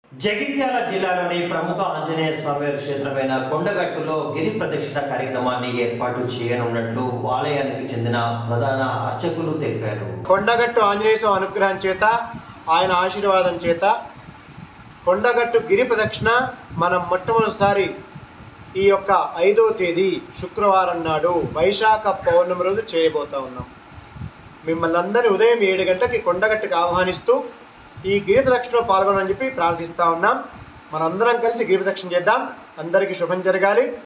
జగిత్యాల జిల్లాలోని ప్రముఖ ఆంజనేయ స్వామి క్షేత్రమైన కొండగట్టులో గిరి ప్రదక్షిణ కార్యక్రమాన్ని ఏర్పాటు చేయనున్నట్లు ఆలయానికి చెందిన ప్రధాన అర్చకులు తెలిపారు కొండగట్టు ఆంజనేయ స్వామి అనుగ్రహం చేత ఆయన ఆశీర్వాదం చేత కొండగట్టు గిరి ప్రదక్షిణ మనం మొట్టమొదటిసారి ఈ యొక్క ఐదవ తేదీ శుక్రవారం నాడు వైశాఖ పౌర్ణమి రోజు చేయబోతా ఉన్నాం మిమ్మల్ని అందరినీ ఉదయం ఏడు గంటలకి కొండగట్టుకు ఆహ్వానిస్తూ ఈ గిరి ప్రదక్షిణలో పాల్గొనని చెప్పి ప్రార్థిస్తా ఉన్నాం మనందరం కలిసి గిరి ప్రదక్షిణ చేద్దాం అందరికీ శుభం జరగాలి